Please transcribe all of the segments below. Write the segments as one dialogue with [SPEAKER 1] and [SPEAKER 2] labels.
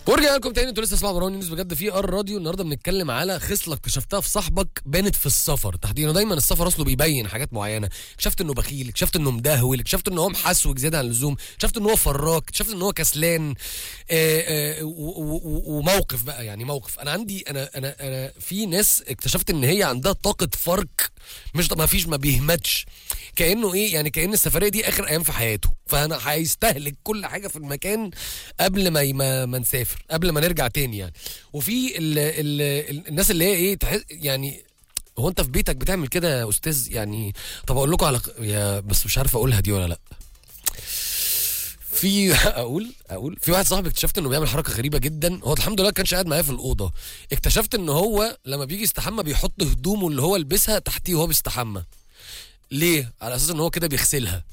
[SPEAKER 1] ورجع لكم تاني انتوا لسه اسمعوا مروان يونس بجد في ار راديو النهارده بنتكلم على خصله اكتشفتها في صاحبك بانت في السفر تحديدا دايما السفر اصله بيبين حاجات معينه اكتشفت انه بخيل اكتشفت انه مدهول اكتشفت انه هو محسوك زياده عن اللزوم اكتشفت انه هو فراك اكتشفت انه هو كسلان آه، آه، و- و- و- وموقف بقى يعني موقف انا عندي انا انا انا في ناس اكتشفت ان هي عندها طاقه فرق مش ما فيش ما بيهمتش كانه ايه يعني كان السفريه دي اخر ايام في حياته فانا هيستهلك كل حاجه في المكان قبل ما ي- ما, ما نسافر قبل ما نرجع تاني يعني وفي ال ال ال الناس اللي هي ايه تحس يعني هو انت في بيتك بتعمل كده يا استاذ يعني طب اقول لكم على يا بس مش عارف اقولها دي ولا لا في اقول اقول في واحد صاحبي اكتشفت انه بيعمل حركه غريبه جدا هو الحمد لله كانش قاعد معايا في الاوضه اكتشفت ان هو لما بيجي يستحمى بيحط هدومه اللي هو لبسها تحتيه وهو بيستحمى ليه على اساس ان هو كده بيغسلها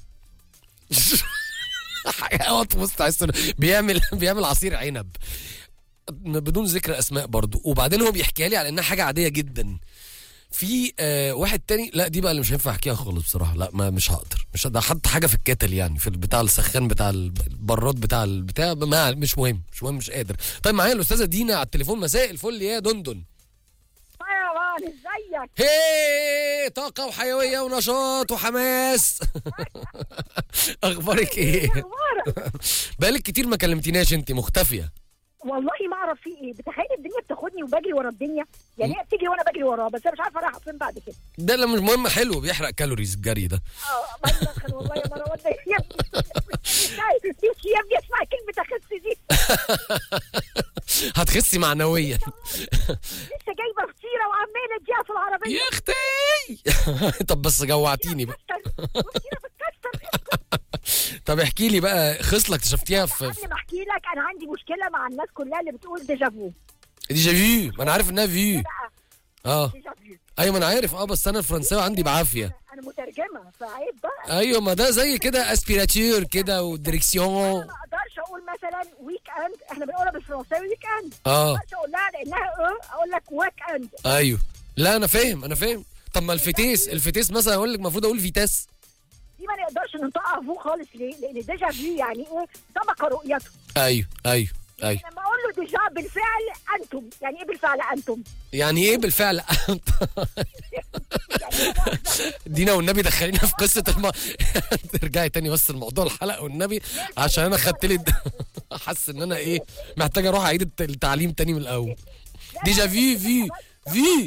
[SPEAKER 1] حيوات بص تحس إنه بيعمل بيعمل عصير عنب بدون ذكر اسماء برضو وبعدين هو بيحكيها لي على انها حاجه عاديه جدا في آه واحد تاني لا دي بقى اللي مش هينفع احكيها خالص بصراحه لا ما مش هقدر مش ده حط حاجه في الكتل يعني في بتاع السخان بتاع البراد بتاع البتاع ما مش مهم مش مهم مش قادر طيب معايا الاستاذه دينا على التليفون مساء الفل يا دندن
[SPEAKER 2] يا مان ازيك
[SPEAKER 1] هي طاقة وحيوية ونشاط وحماس أخبارك إيه؟
[SPEAKER 2] اخبارك
[SPEAKER 1] بقالك كتير ما كلمتيناش أنت مختفية
[SPEAKER 2] والله ما اعرف في ايه بتخيل الدنيا بتاخدني وبجري ورا الدنيا يعني هي بتجري وانا بجري وراها بس انا مش عارفه رايحه فين بعد كده
[SPEAKER 1] ده اللي مش مهم حلو بيحرق كالوريز الجري ده
[SPEAKER 2] اه ما يدخل والله يا مروان ده يا ابني مش يا ابني اسمع كلمه اخس دي
[SPEAKER 1] هتخسي معنويا
[SPEAKER 2] لسه جايبه فطيره وعماله اديها في العربيه
[SPEAKER 1] يا اختي طب بس جوعتيني بقى
[SPEAKER 2] فطيره بتكسر
[SPEAKER 1] طب احكي لي بقى خصلة اكتشفتيها في
[SPEAKER 2] قبل ما احكي لك انا عندي مشكله مع الناس كلها اللي بتقول ديجافو
[SPEAKER 1] ديجا فيو ما انا عارف انها فيو
[SPEAKER 2] بقى
[SPEAKER 1] اه
[SPEAKER 2] ديجافو
[SPEAKER 1] ايوه ما انا عارف اه بس انا الفرنساوي عندي بعافيه
[SPEAKER 2] انا مترجمه فعيب بقى
[SPEAKER 1] ايوه ما ده زي كده اسبيراتور كده ودريكسيون
[SPEAKER 2] ما اقدرش اقول مثلا ويك اند احنا بنقولها بالفرنساوي ويك اند
[SPEAKER 1] اه
[SPEAKER 2] ما اقدرش اقول لها لانها اه اقول لك ويك اند
[SPEAKER 1] ايوه لا انا فاهم انا فاهم طب ما الفتيس الفتيس مثلا اقول لك المفروض اقول فيتاس
[SPEAKER 2] دي ما نقدرش ننطقها فو خالص ليه؟ لان ديجا فيو يعني ايه؟ سبق رؤيته
[SPEAKER 1] ايوه ايوه ايوه
[SPEAKER 2] لما اقول له ديجا بالفعل انتم يعني ايه بالفعل انتم؟
[SPEAKER 1] يعني ايه بالفعل
[SPEAKER 2] يعني
[SPEAKER 1] دينا والنبي دخلينا في قصه الم... ترجعي تاني بس الموضوع الحلقه والنبي عشان انا خدت لي حاسس ان انا ايه محتاج اروح اعيد الت- التعليم تاني من الاول ديجا في في في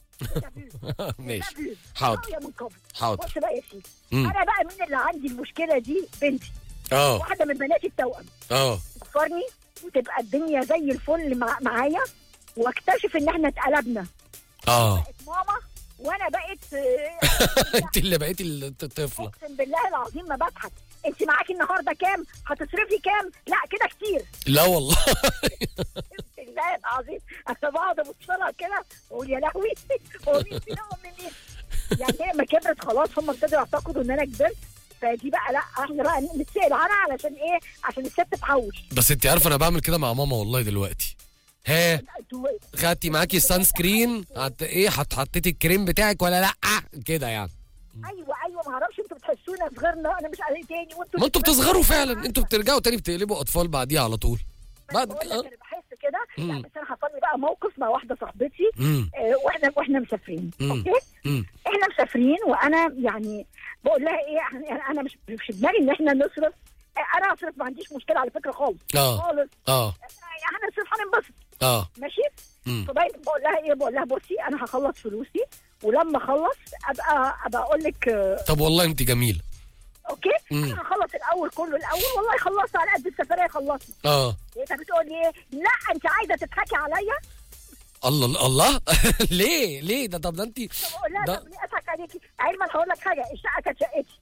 [SPEAKER 1] ماشي حاضر
[SPEAKER 2] يا من قبل
[SPEAKER 1] حاضر
[SPEAKER 2] بص بقى يا سيدي
[SPEAKER 1] مم.
[SPEAKER 2] انا بقى مين اللي عندي المشكله دي بنتي
[SPEAKER 1] اه
[SPEAKER 2] واحده من بنات التوأم
[SPEAKER 1] اه
[SPEAKER 2] تفكرني وتبقى الدنيا زي الفل مع معايا واكتشف ان احنا اتقلبنا
[SPEAKER 1] اه
[SPEAKER 2] بقت ماما وانا بقت آه،
[SPEAKER 1] انت اللي بقيتي الطفله
[SPEAKER 2] اقسم بالله العظيم ما بضحك انت معاكي النهارده كام هتصرفي كام لا كده كتير
[SPEAKER 1] لا والله
[SPEAKER 2] بالله العظيم انا بقعد ابص لها كده واقول يا لهوي هو مين فينا ومين مين يعني هي لما كبرت خلاص هم ابتدوا يعتقدوا ان انا كبرت فدي بقى لا احنا بقى نتسال عنها علشان ايه عشان الست تحوش
[SPEAKER 1] بس انت عارفه انا بعمل كده مع ماما والله دلوقتي ها
[SPEAKER 2] انتوا
[SPEAKER 1] خدتي معاكي السان سكرين حط ايه حط حطيتي الكريم بتاعك ولا لا كده يعني
[SPEAKER 2] ايوه ايوه ما اعرفش انتوا بتحسونا صغرنا انا مش عارف تاني وانتوا
[SPEAKER 1] ما انتوا بتصغروا فعلا انتوا بترجعوا تاني بتقلبوا اطفال بعديها على طول بعد
[SPEAKER 2] بعد
[SPEAKER 1] اه
[SPEAKER 2] انا بحس كده لا
[SPEAKER 1] مم.
[SPEAKER 2] بس انا حصل لي بقى موقف مع واحده صاحبتي
[SPEAKER 1] امم
[SPEAKER 2] آه، واحنا واحنا مسافرين
[SPEAKER 1] مم.
[SPEAKER 2] اوكي
[SPEAKER 1] امم
[SPEAKER 2] احنا مسافرين وانا يعني بقول لها ايه يعني انا مش مش في دماغي ان احنا نصرف آه، انا اصرف ما عنديش مشكله على فكره خالص
[SPEAKER 1] اه
[SPEAKER 2] خالص
[SPEAKER 1] اه
[SPEAKER 2] آه، هنصرف هننبسط
[SPEAKER 1] اه
[SPEAKER 2] ماشي
[SPEAKER 1] امم
[SPEAKER 2] فبقيت بقول لها ايه بقول لها بصي انا هخلص فلوسي ولما اخلص ابقى ابقى اقول لك آه،
[SPEAKER 1] طب والله انت جميله
[SPEAKER 2] اوكي
[SPEAKER 1] مم.
[SPEAKER 2] انا هخلص الاول كله الاول والله خلصت على قد السفريه خلصنا
[SPEAKER 1] اه
[SPEAKER 2] انت بتقول لي ايه لا انت عايزه تضحكي عليا
[SPEAKER 1] الله الله ليه ليه ده طب ده انت
[SPEAKER 2] بقول لها
[SPEAKER 1] ده-
[SPEAKER 2] طب ليه اضحك عليكي علما هقول لك حاجه الشقه كانت شقتي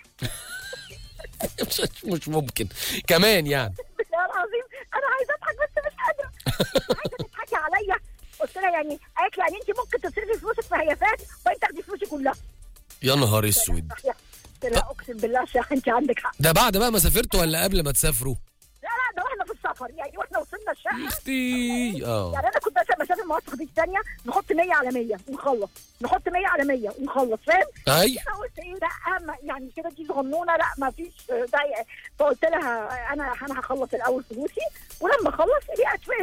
[SPEAKER 1] مش, مش ممكن كمان يعني
[SPEAKER 2] بالله العظيم انا عايزه اضحك بس مش قادره عايزه تضحكي عليا قلت لها يعني قالت لي يعني انت ممكن تصرفي فلوسك في هيافات وانت تاخدي فلوسي كلها
[SPEAKER 1] يا نهار اسود
[SPEAKER 2] قلت لها اقسم بالله يا انت عندك حق
[SPEAKER 1] ده بعد بقى ما سافرتوا ولا قبل ما تسافروا
[SPEAKER 2] لا لا ده واحنا في السفر يعني واحنا وصلنا الشقه
[SPEAKER 1] اختي اه
[SPEAKER 2] يعني انا كنت مثلا مسافر مع صاحبتي الثانيه نحط 100 على 100 ونخلص نحط 100 على 100 ونخلص فاهم؟
[SPEAKER 1] اي
[SPEAKER 2] انا قلت ايه لا ما- يعني كده دي صغنونه لا ما فيش داعي فقلت لها انا انا هخلص الاول فلوسي ولما اخلص هي اتفق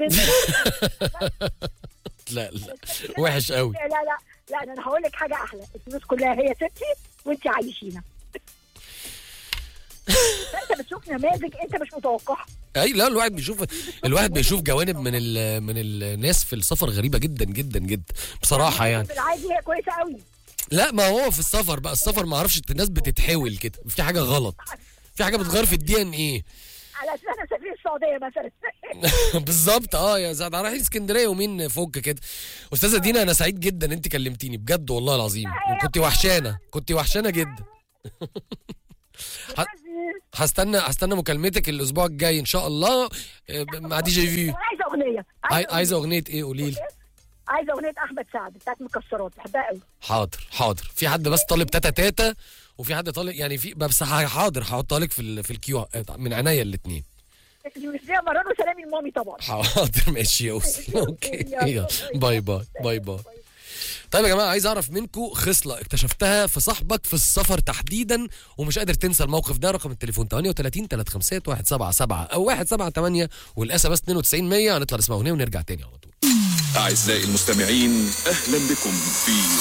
[SPEAKER 2] منه
[SPEAKER 1] لا لا وحش قوي
[SPEAKER 2] لا لا لا لا انا هقول لك حاجه احلى الفلوس كلها هي ستي وانت عايشينا انت بتشوف نماذج انت مش متوقعها
[SPEAKER 1] اي لا الواحد بيشوف الواحد بيشوف جوانب من ال... من الناس في السفر غريبه جدا جدا جدا بصراحه يعني
[SPEAKER 2] بالعادي هي كويسه قوي
[SPEAKER 1] لا ما هو في السفر بقى السفر ما اعرفش الناس بتتحول كده في حاجه غلط في حاجه بتغير في الدي ان ايه
[SPEAKER 2] على اساس انا سفير السعوديه مثلا
[SPEAKER 1] بالظبط اه يا زاد رايحين اسكندريه يومين فوق كده استاذه دينا انا سعيد جدا انت كلمتيني بجد والله العظيم كنت وحشانه كنت وحشانه جدا هستنى هستنى مكالمتك الاسبوع الجاي ان شاء الله آه، مع دي جي في
[SPEAKER 2] عايزه اغنيه
[SPEAKER 1] عاي- عايزه اغنيه ايه قولي لي
[SPEAKER 2] عايزه اغنيه احمد سعد بتاعت مكسرات بحبها قوي
[SPEAKER 1] حاضر حاضر في حد بس طالب تاتا تاتا وفي حد طالب يعني في بس ح- حاضر هحطها لك في ال- في الكيو من عينيا الاثنين
[SPEAKER 2] يوزيها مران وسلامي لمامي طبعا
[SPEAKER 1] حاضر ماشي يا يوسف اوكي يلا باي باي باي باي طيب يا جماعه عايز اعرف منكم خصله اكتشفتها في صاحبك في السفر تحديدا ومش قادر تنسى الموقف ده رقم التليفون 38 356 177 او 178 والاس ام اس 92 100 هنطلع نسمع اغنيه ونرجع تاني على طول
[SPEAKER 3] أعزائي المستمعين أهلا بكم في